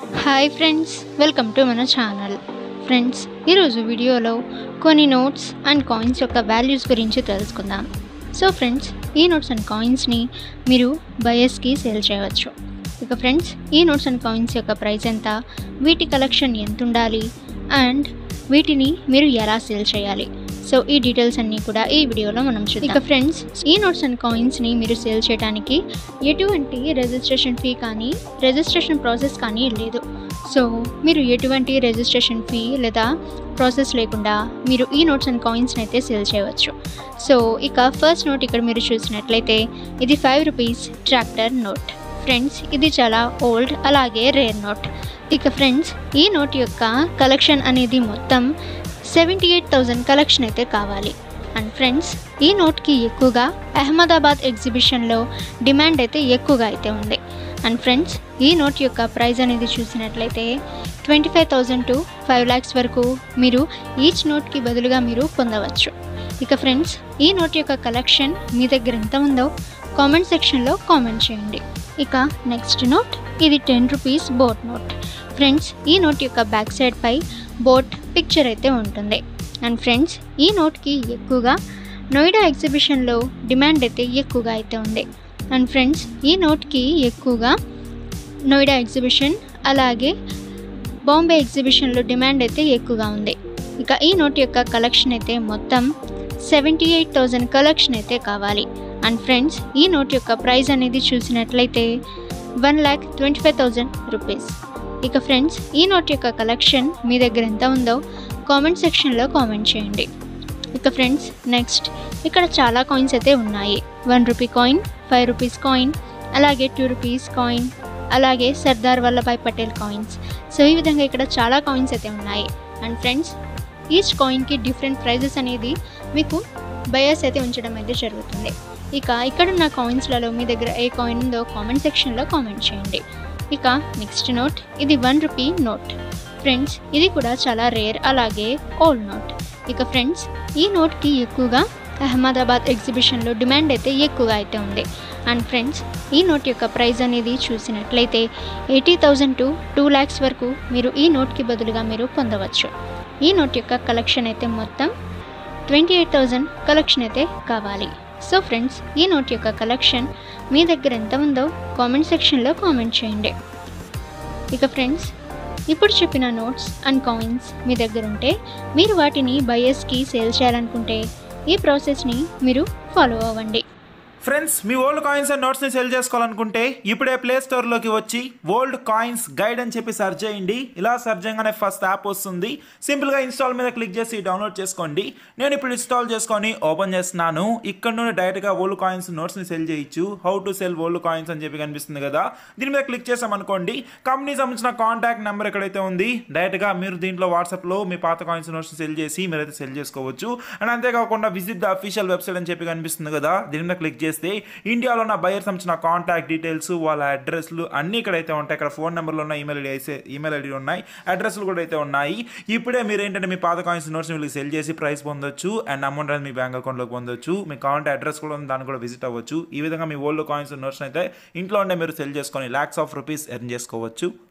hi friends welcome to మన channel friends ఈరోజు వీడియోలో కొన్ని నోట్స్ అండ్ కాయిన్స్ యొక్క వాల్యూస్ గురించి తెలుసుకుందాం సో ఫ్రెండ్స్ ఈ నోట్స్ అండ్ కాయిన్స్ని మీరు బయస్కి సేల్ చేయవచ్చు ఇక ఫ్రెండ్స్ ఈ నోట్స్ అండ్ కాయిన్స్ యొక్క ప్రైస్ ఎంత వీటి కలెక్షన్ ఎంత ఉండాలి అండ్ వీటిని మీరు ఎలా సేల్ చేయాలి సో ఈ డీటెయిల్స్ అన్నీ కూడా ఈ వీడియోలో మనం చూద్దాం ఇక ఫ్రెండ్స్ ఈ నోట్స్ అండ్ కాయిన్స్ని మీరు సేల్ చేయడానికి ఎటువంటి రిజిస్ట్రేషన్ ఫీ కానీ రిజిస్ట్రేషన్ ప్రాసెస్ కానీ లేదు సో మీరు ఎటువంటి రిజిస్ట్రేషన్ ఫీ లేదా ప్రాసెస్ లేకుండా మీరు ఈ నోట్స్ అండ్ కాయిన్స్ని అయితే సేల్ చేయవచ్చు సో ఇక ఫస్ట్ నోట్ ఇక్కడ మీరు చూసినట్లయితే ఇది five rupees tractor note friends ఇది చాలా ఓల్డ్ అలాగే రేర్ నోట్ ఇక ఫ్రెండ్స్ ఈ నోట్ యొక్క కలెక్షన్ అనేది మొత్తం సెవెంటీ ఎయిట్ థౌజండ్ కలెక్షన్ అయితే కావాలి అండ్ ఫ్రెండ్స్ ఈ నోట్కి ఎక్కువగా అహ్మదాబాద్ ఎగ్జిబిషన్లో డిమాండ్ అయితే ఎక్కువగా అయితే ఉంది అండ్ ఫ్రెండ్స్ ఈ నోట్ యొక్క ప్రైస్ అనేది చూసినట్లయితే twenty five thousand to five lakhs వరకు మీరు ఈచ్ నోట్కి బదులుగా మీరు పొందవచ్చు ఇక ఫ్రెండ్స్ ఈ నోట్ యొక్క కలెక్షన్ మీ దగ్గర ఎంత ఉందో కామెంట్ సెక్షన్లో కామెంట్ చేయండి ఇక నెక్స్ట్ నోట్ ఇది ten rupees boat note friends ఈ నోట్ యొక్క బ్యాక్ సైడ్ పై బోట్ పిక్చర్ అయితే ఉంటుంది అండ్ ఫ్రెండ్స్ ఈ నోట్కి ఎక్కువగా నోయిడా ఎగ్జిబిషన్లో డిమాండ్ అయితే ఎక్కువగా అయితే ఉంది అండ్ ఫ్రెండ్స్ ఈ నోట్కి ఎక్కువగా నోయిడా ఎగ్జిబిషన్ అలాగే బాంబే ఎగ్జిబిషన్లో డిమాండ్ అయితే ఎక్కువగా ఉంది ఇక ఈ నోట్ యొక్క కలెక్షన్ అయితే మొత్తం సెవెంటీ ఎయిట్ థౌజండ్ కలెక్షన్ అయితే కావాలి అండ్ ఫ్రెండ్స్ ఈ నోట్ యొక్క ప్రైస్ అనేది చూసినట్లయితే one lakh twenty five thousand rupees ఇక ఫ్రెండ్స్ ఈ నోట్ యొక్క కలెక్షన్ మీ దగ్గర ఎంత ఉందో కామెంట్ సెక్షన్లో కామెంట్ చేయండి ఇక ఫ్రెండ్స్ నెక్స్ట్ ఇక్కడ చాలా కాయిన్స్ అయితే ఉన్నాయి one rupee coin five rupees coin అలాగే టూ రూపీస్ కాయిన్ అలాగే సర్దార్ వల్లభాయ్ పటేల్ కాయిన్స్ సో ఈ విధంగా ఇక్కడ చాలా కాయిన్స్ అయితే ఉన్నాయి అండ్ ఫ్రెండ్స్ ఈచ్ కాయిన్కి డిఫరెంట్ ప్రైజెస్ అనేది మీకు బయర్స్ అయితే ఉంచడం అయితే జరుగుతుంది ఇక ఇక్కడున్న కాయిన్స్లలో మీ దగ్గర ఏ కాయిన్ ఉందో కామెంట్ సెక్షన్లో కామెంట్ చేయండి ఇక నెక్స్ట్ నోట్ ఇది వన్ రూపీ నోట్ ఫ్రెండ్స్ ఇది కూడా చాలా రేర్ అలాగే ఓల్డ్ నోట్ ఇక ఫ్రెండ్స్ ఈ నోట్కి ఎక్కువగా అహ్మదాబాద్ ఎగ్జిబిషన్లో డిమాండ్ అయితే ఎక్కువగా అయితే ఉంది అండ్ ఫ్రెండ్స్ ఈ నోట్ యొక్క ప్రైస్ అనేది చూసినట్లయితే eighty thousand to two lakhs వరకు మీరు ఈ నోట్కి బదులుగా మీరు పొందవచ్చు ఈ నోట్ యొక్క కలెక్షన్ అయితే మొత్తం ట్వంటీ ఎయిట్ థౌజండ్ కలెక్షన్ అయితే కావాలి సో ఫ్రెండ్స్ ఈ నోట్ యొక్క కలెక్షన్ మీ దగ్గర ఎంత ఉందో కామెంట్ సెక్షన్లో కామెంట్ చేయండి ఇక ఫ్రెండ్స్ ఇప్పుడు చెప్పిన నోట్స్ అండ్ కాయిన్స్ మీ దగ్గర ఉంటే మీరు వాటిని బయర్స్కి సేల్ చేయాలనుకుంటే ఈ ప్రాసెస్ని మీరు ఫాలో అవ్వండి ఫ్రెండ్స్ మీ ఓల్డ్ కాయిన్స్ అండ్ నోట్స్ని సెల్ చేసుకోవాలనుకుంటే ఇప్పుడే ప్లే స్టోర్లోకి వచ్చి ఓల్డ్ కాయిన్స్ గైడ్ అని చెప్పి సెర్చ్ చేయండి ఇలా సెర్చ్ చేయగానే ఫస్ట్ యాప్ వస్తుంది సింపుల్గా ఇన్స్టాల్ మీద క్లిక్ చేసి డౌన్లోడ్ చేసుకోండి నేను ఇప్పుడు ఇన్స్టాల్ చేసుకొని ఓపెన్ చేస్తున్నాను ఇక్కడ నుండి డైరెక్ట్గా ఓల్డ్ కాయిన్స్ నోట్స్ని సెల్ చేయొచ్చు how to sell old coins అని చెప్పి కనిపిస్తుంది కదా దీని మీద క్లిక్ చేసామనుకోండి కంపెనీ సంబంధించిన కాంటాక్ట్ నెంబర్ ఎక్కడైతే ఉంది డైరెక్ట్గా మీరు దీంట్లో వాట్సాప్లో మీ పాత కాయిన్స్ నోట్స్ని సెల్ చేసి మీరైతే సెల్ చేసుకోవచ్చు అండ్ అంతేకాకుండా విజిట్ ద అఫీషియల్ వెబ్సైట్ అని చెప్పి కనిపిస్తుంది కదా దీని మీద క్లిక్ చేస్తే ఇండియాలో ఉన్న బయర్ సంబంధించిన కాంటాక్ట్ డీటెయిల్స్ వాళ్ళ అడ్రస్లు అన్నీ ఇక్కడైతే ఉంటాయి ఇక్కడ ఫోన్ నెంబర్లు ఉన్నాయి ఈమెయిల్ ఐడి అయితే ఈమెయిల్ ఐడి ఉన్నాయి అడ్రస్లు కూడా అయితే ఉన్నాయి ఇప్పుడే మీరు ఏంటంటే మీ పాత కాయిన్స్ నోట్స్ వీళ్ళకి సెల్ చేసి ప్రైస్ పొందొచ్చు అండ్ అమౌంట్ అనేది మీ బ్యాంక్ అకౌంట్లోకి పొందొచ్చు మీ కాంటాక్ట్ అడ్రస్ కూడా ఉంది దాన్ని కూడా విజిట్ అవ్వచ్చు ఈ విధంగా మీ ఓల్డ్ కాయిన్స్ నోట్స్ అయితే ఇంట్లో ఉండే మీరు సెల్ చేసుకొని ల్యాక్స్ ఆఫ్ రూపీస్ ఎర్న్ చేసుకోవచ్చు